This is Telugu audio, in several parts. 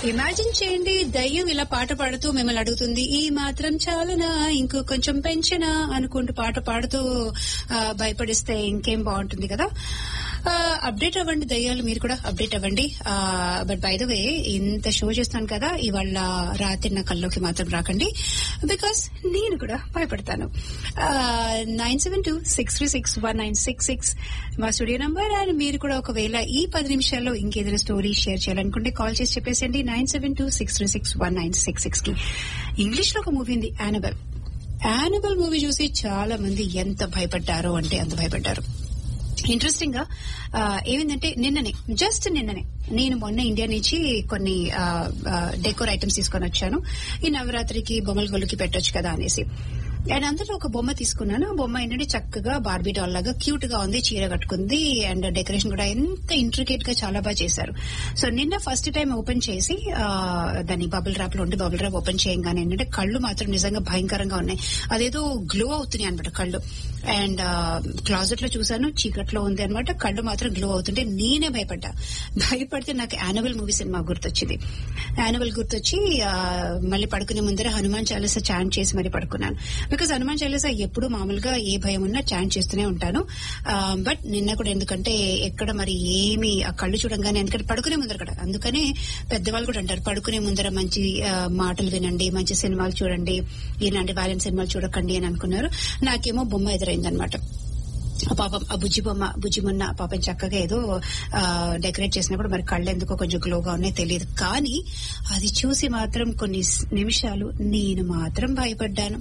ఇమాజిన్ చేయండి దయ్యం ఇలా పాట పాడుతూ మిమ్మల్ని అడుగుతుంది ఈ మాత్రం చాలునా ఇంకో కొంచెం పెంచనా అనుకుంటూ పాట పాడుతూ ఆ, భయపడిస్తే ఇంకేం బాగుంటుంది కదా అప్డేట్ అవ్వండి దయ్యాలు మీరు కూడా అప్డేట్ అవ్వండి బట్ బై ద వే ఇంత షో చేస్తాను కదా ఇవాళ రాత్రి నా కల్లోకి మాత్రం రాకండి బికాస్ నేను కూడా భయపడతాను nine seven two six three six one nine six six మా స్టూడియో నంబర్ అండ్ మీరు కూడా ఒకవేళ ఈ పది నిమిషాల్లో ఇంకేదైనా స్టోరీ షేర్ చేయాలనుకుంటే కాల్ చేసి చెప్పేసండి nine seven two six three six one nine six six కి ఇంగ్లీష్ లో ఒక మూవీ ఉంది యానబల్ యానబల్ మూవీ చూసి చాలా మంది ఎంత భయపడ్డారో అంటే అంత భయపడ్డారు ఇంట్రెస్టింగ్ గా ఆ, ఏమైందంటే నిన్ననే జస్ట్ నిన్ననే నేను మొన్న ఇండియా నుంచి కొన్ని డెకోర్ ఐటమ్స్ తీసుకొని వచ్చాను ఈ నవరాత్రికి బొమ్మల గొల్లుకి పెట్టొచ్చు కదా అనేసి అండ్ అందులో ఒక బొమ్మ తీసుకున్నాను ఆ బొమ్మ ఏంటంటే చక్కగా బార్బీ డాల్ లాగా క్యూట్ గా ఉంది చీర కట్టుకుంది అండ్ డెకరేషన్ కూడా ఎంత ఇంట్రికేట్ గా చాలా బాగా చేశారు సో నిన్న ఫస్ట్ టైం ఓపెన్ చేసి ఆ, దాన్ని బబుల్ ర్యాప్ లో ఉండి బబుల్ ర్యాప్ ఓపెన్ చేయగానే ఏంటంటే కళ్ళు మాత్రం నిజంగా భయంకరంగా ఉన్నాయి అదేదో గ్లో అవుతున్నాయి అనమాట కళ్ళు అండ్ క్లాజెట్ లో చూసాను చీకట్లో ఉంది అనమాట కళ్ళు మాత్రం గ్లో అవుతుంటే నేనే భయపడ్డా భయపడితే నాకు యానవల్ మూవీ సినిమా గుర్తొచ్చింది యానవల్ గుర్తొచ్చి ఆ, మళ్ళీ పడుకునే ముందర హనుమాన్ చాలీసా చాంట్ చేసి మరి పడుకున్నాను బికాస్ హనుమాన్ చాలీసా ఎప్పుడు మామూలుగా ఏ భయం ఉన్నా చాంట్ చేస్తూనే ఉంటాను బట్ నిన్న కూడా ఎందుకంటే ఎక్కడ మరి ఏమి ఆ కళ్ళు చూడంగానే ఎందుకంటే పడుకునే ముందర కదా అందుకనే పెద్దవాళ్ళు కూడా అంటారు పడుకునే ముందర మంచి ఆ, మాటలు వినండి మంచి సినిమాలు చూడండి ఇలాంటి వైలెంట్ సినిమాలు చూడకండి అని అనుకున్నారు నాకేమో బొమ్మ ఎదురైందనమాట ఆ పాపం ఆ బుజ్జి బొమ్మ బుజ్జి మొన్న ఆ పాపం చక్కగా ఏదో ఆ, డెకరేట్ చేసినప్పుడు మరి కళ్ళు ఎందుకో కొంచెం గ్లోగా ఉన్నాయి తెలియదు కానీ అది చూసి మాత్రం కొన్ని స్- నిమిషాలు నేను మాత్రం భయపడ్డాను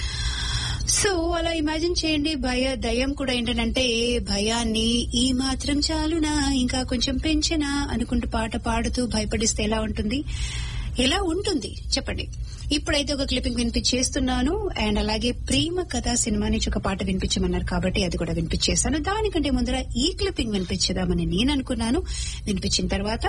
సో అలా ఇమాజిన్ చేయండి భయ దయ్యం కూడా ఏంటంటే భయాన్ని ఈ మాత్రం చాలునా ఇంకా కొంచెం పెంచనా అనుకుంటూ పాట పాడుతూ భయపడిస్తే ఎలా ఉంటుంది ఎలా ఉంటుంది చెప్పండి ఇప్పుడైతే ఒక క్లిప్పింగ్ వినిపించేస్తున్నాను అండ్ అలాగే ప్రేమ కథ సినిమా నుంచి ఒక పాట వినిపించమన్నారు కాబట్టి అది కూడా వినిపించేశాను దానికంటే ముందర ఈ క్లిప్పింగ్ వినిపించేదామని నేను అనుకున్నాను వినిపించిన తర్వాత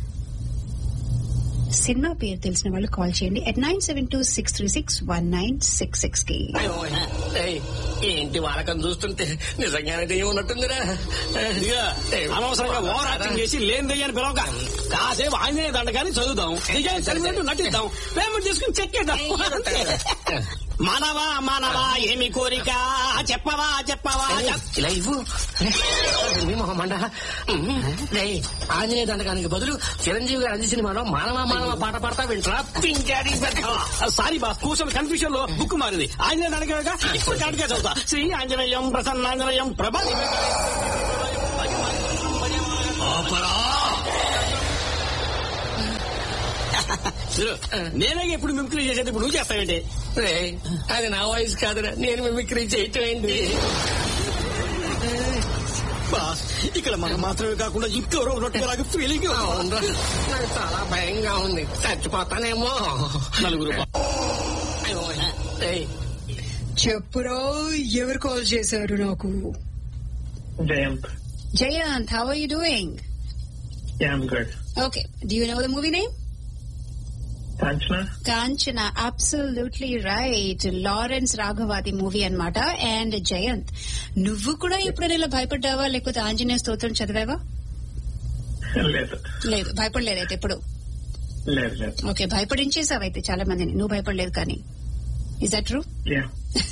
సినిమా పేరు తెలిసిన వాళ్ళు కాల్ చేయండి at nine seven two six three six one nine six six కి అయ్యో, ఏయ్, ఏంటి వాడకం చూస్తుంటే నిజంగానే దెయ్యం ఉన్నట్టుందిరా ఇదిగా అనవసరంగా ఓవర్ యాక్టింగ్ చేసి లేని దయ్యాన్ని పిలవక కాసేపు ఆంజనేయ దండకాన్ని చదువుదాం దిగాన్ని చదివినట్టు నటిద్దాం పేమెంట్ చేసుకుని చెక్కేద్దాం అంతే. మానవా మానవా ఏమి కోరిక చెప్పవా చెప్పవా చెప్- ఇలా ఇవ్వు మీ మొహం మండ రేయ్, ఆంజనేయ దండకానికి బదులు చిరంజీవి గారు అంది సినిమాలో మానవ మానవ పాట పాడతా వింటరా పింకాడి ఆ, సారీ బాస్ కూర్చొని కన్ఫ్యూజన్ లో బుక్ మారింది ఆంజనేయ దండగా ఇప్పుడు కరెక్ట్ గా చదువుతా శ్రీ ఆంజనేయం ప్రసన్నాంజనేయం ప్రభ నేనే ఇప్పుడు మిమిక్రీ చేసేది ఇప్పుడు నువ్వు చేస్తావేంటి రేయ్, అది నా వాయిస్ కాదురా నేను మిమిక్రీ చేయటం ఏంటి బాస్ ఇక్కడ మనం మాత్రమే కాకుండా ఇంకెవరో ఉన్నట్టుగా ఫీలింగ్ అవునురా, నాకు చాలా భయంగా ఉంది చచ్చిపోతానేమో నలుగురు అయ్యో, రేయ్, చెప్పురా ఎవరు కాల్ చేశారు నాకు Jayant. Jayant how are you doing Yeah, I'm good. Okay do you know the movie name Kanchana? Kanchana absolutely right Lawrence రాఘవాది మూవీ అన్నమాట అండ్ జయంత్ నువ్వు కూడా ఎప్పుడైనా ఇలా భయపడ్డావా లేకపోతే ఆంజనేయ స్తోత్రం చదివావా లేదు లేదు భయపడలేదైతే ఎప్పుడు లేదు లేదు ఓకే భయపడించేసావైతే చాలా మందిని నువ్వు భయపడలేదు కానీ is that true yeah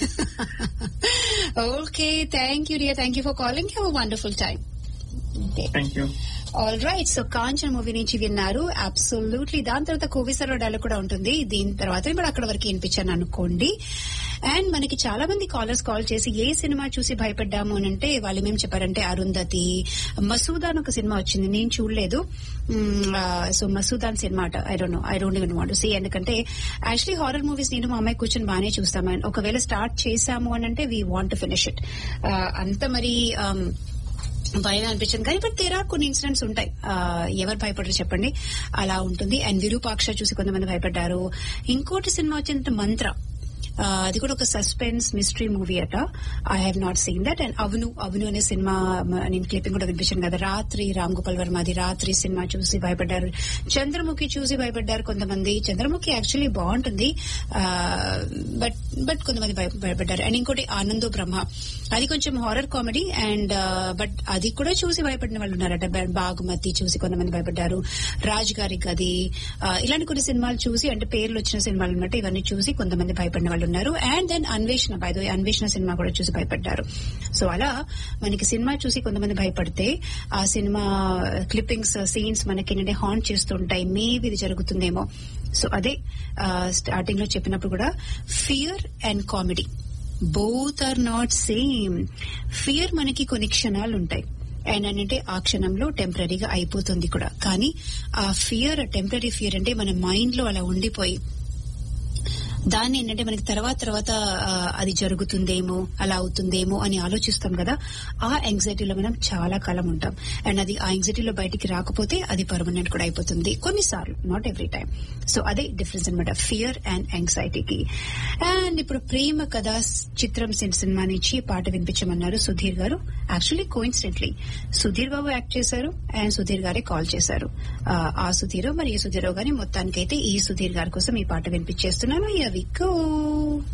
okay thank you Riya thank you for calling have wonderful time thank you all right so Kanchan movie నుంచి విన్నారు అబ్సల్యూట్లీ దాని తర్వాత కోవిసరో డైలాగ్ కూడా ఉంటుంది దీని తర్వాత ఇప్పుడు అక్కడ వరకు వినిపించాను అనుకోండి అండ్ మనకి చాలా మంది కాలర్స్ కాల్ చేసి ఏ సినిమా చూసి భయపడ్డాము అని అంటే వాళ్ళు ఏమేం చెప్పారంటే అరుంధతి మసూదా అని ఒక సినిమా వచ్చింది నేను చూడలేదు సో మసూదాన్ సినిమా I don't know I don't even want see ఎందుకంటే యాక్చువల్లీ హారర్ మూవీస్ నేను మా అమ్మాయి కూర్చొని బాగానే చూస్తాము And ఒకవేళ స్టార్ట్ చేసాము అని అంటే వీ వాంట్ ఫినిష్ ఇట్ అంత మరి um, భయం అనిపించింది కానీ బట్ తీరా కొన్ని ఇన్సిడెంట్స్ ఉంటాయి ఆ, ఎవరు భయపడరు చెప్పండి అలా ఉంటుంది అండ్ విరూపాక్ష చూసి కొంతమంది భయపడ్డారు ఇంకోటి సినిమా వచ్చిందంటే మంత్ర ఆ, అది కూడా ఒక సస్పెన్స్ మిస్టరీ మూవీ అట I have not seen that and అవును అవును అనే సినిమా మ- నేను క్లిప్పింగ్ కూడా వినిపించాను కదా రాత్రి రామ్ గోపాల్ వర్మ అది రాత్రి సినిమా చూసి భయపడ్డారు చంద్రముఖి చూసి భయపడ్డారు కొంతమంది చంద్రముఖి యాక్చువల్లీ బాగుంటుంది బట్ బట్ కొంతమంది భయ- భయపడ్డారు అండ్ ఇంకోటి ఆనందో బ్రహ్మ అది కొంచెం హారర్ కామెడీ అండ్ బట్ అది కూడా చూసి భయపడిన వాళ్ళు ఉన్నారట బా- బాగుమతి చూసి కొంతమంది భయపడ్డారు రాజ్ గారి గది ఆ, ఇలాంటి కొన్ని సినిమాలు చూసి అంటే పేర్లు వచ్చిన సినిమాలు ఉన్నట్టు ఇవన్నీ చూసి కొంతమంది భయపడిన వాళ్ళు ఉన్నారు and then Anveshana by Anveshana సినిమా కూడా చూసి భయపడ్డారు సో అలా మనకి సినిమా చూసి కొంతమంది భయపడితే ఆ సినిమా క్లిప్పింగ్స్ సీన్స్ మనకి ఏంటంటే హాంట్ చేస్తుంటాయి మేబీ ఇది జరుగుతుందేమో సో అదే స్టార్టింగ్ లో చెప్పినప్పుడు కూడా fear and comedy both are not same fear మనకి కొన్ని క్షణాలు ఉంటాయి అండ్ అంటే ఆ క్షణంలో టెంపరీగా అయిపోతుంది కూడా కానీ ఆ ఫియర్ టెంపరీ ఫియర్ అంటే మన మైండ్ లో అలా ఉండిపోయి దాన్ని ఏంటంటే మనకి తర్వాత తర్వాత ఆ, అది జరుగుతుందేమో అలా అవుతుందేమో అని ఆలోచిస్తాం కదా ఆ యాంగ్జైటీలో మనం చాలా కాలం ఉంటాం అండ్ అది ఆ యాంగ్జైటీలో బయటికి రాకపోతే అది పర్మనెంట్ కూడా అయిపోతుంది కొన్నిసార్లు నాట్ ఎవ్రీ టైం సో అదే డిఫరెన్స్ అనమాట ఫియర్ అండ్ యాంగ్జైటీకి అండ్ ఇప్పుడు ప్రేమ కథ చిత్రం సిన్- సినిమా నుంచి పాట వినిపించమన్నారు Sudheer garu actually coincidentally Sudheer Babu act చేశారు అండ్ సుధీర్ గారే కాల్ చేశారు ఆ, ఆ సుధీరో మరి ఏ సుధీరో గానీ మొత్తానికైతే ఈ సుధీర్ గారి కోసం ఈ పాట వినిపించేస్తున్నాను అవి